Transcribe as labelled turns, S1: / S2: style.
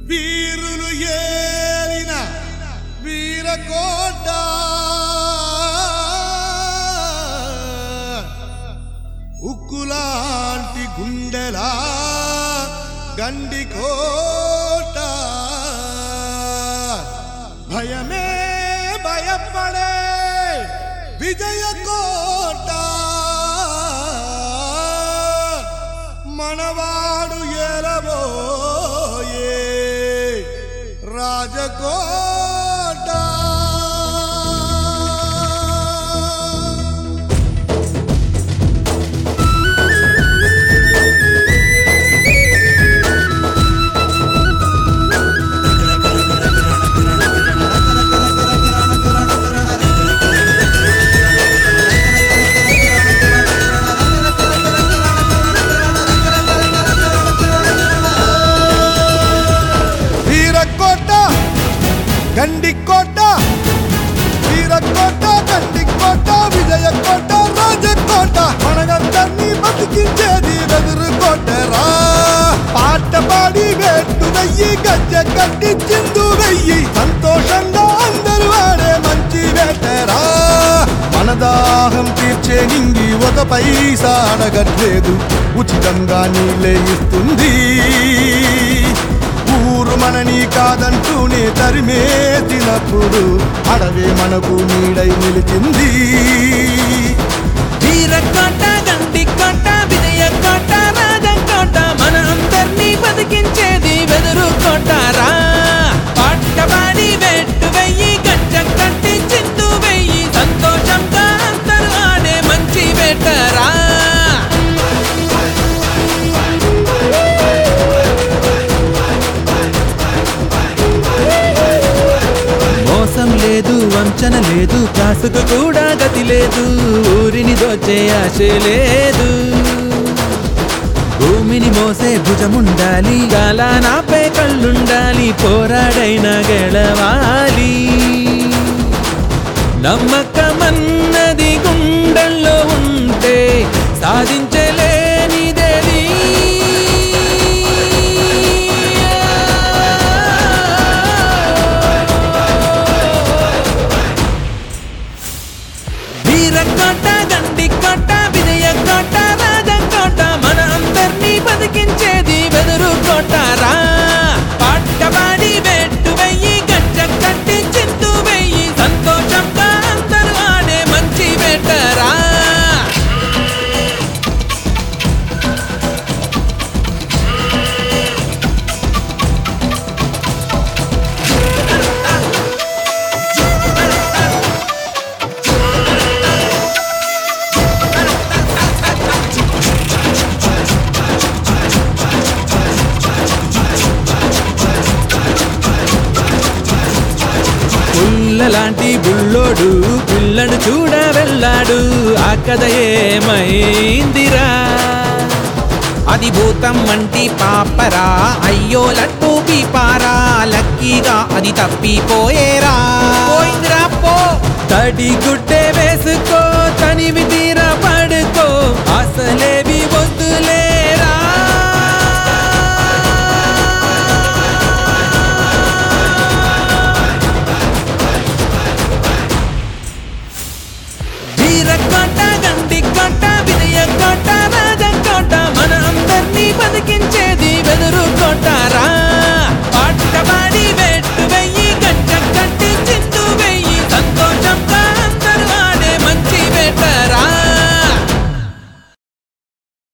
S1: వీరులు ఏలిన వీరకోట ఉక్కులాంటి గుండెలా గండికోట భయమే భయపడే విజయకోట మనవాడు ఎలబోయే రాజకోట వీరకోట గండికోట వీరకోట గండికోట విజయకోట రాజకోట మనగందరినీ బతికించేది వెదురుకోటరా పాట పాడి వేట్టు వెయ్యి గజ్జ కట్టి చిందు వెయ్యి సంతోషంగా అందరూ ఆడే మంచి వేటరా మన దాహం తీర్చే నింగి ఒక పైసా అడగట్లేదు ఉచితంగా నీళ్ళే ఇస్తుంది ఊరు మనని కాదంటూనే తరిమే తినప్పుడు అడవే మనకు నీడై నిలిచింది
S2: వీరకోట గండికోట విజయకోట రాజకోట మన అందరినీ బతికించేది వెదురు కోటారా పట్టబాడి వెట్టు వెయ్యి గజ్జ కట్టి చిందు వెయ్యి సంతోషంగా అందరూ ఆడే మంచి వేటరా మోసం లేదు వంచన లేదు కాసుకు కూడా గతి లేదు ఊరిని దోచే ఆశ లేదు భూమిని మోసే భుజముండాలి గాలానాపై కళ్ళుండాలి పోరాడైనా గెలవాలి నమ్మకమన్నది గుండెల్లో ఉంటే సాధించలేనిదేది వీరకోట గండికోట విజయకోట రాజకోట మన అందరినీ బతికించేది వెదురు కోటారా పట్టబాడి వెట్టు వెయ్యి గజ్జ కట్టి చింతు వెయ్యి సంతోషంగా అందరూ ఆడే మంచి వేటరా పుల్లలాంటి బుల్లోడు పిల్లను చూడ వెళ్ళాడు ఆ కథ ఏమైందిరా అది భూతం వంటి పాపరా అయ్యో లట్టు పీపారా లక్కీగా అది తప్పిపోయేరా పోయిందిరా పో తడి గుడ్డే వేసుకో తనివి తీర పడుకో అసలే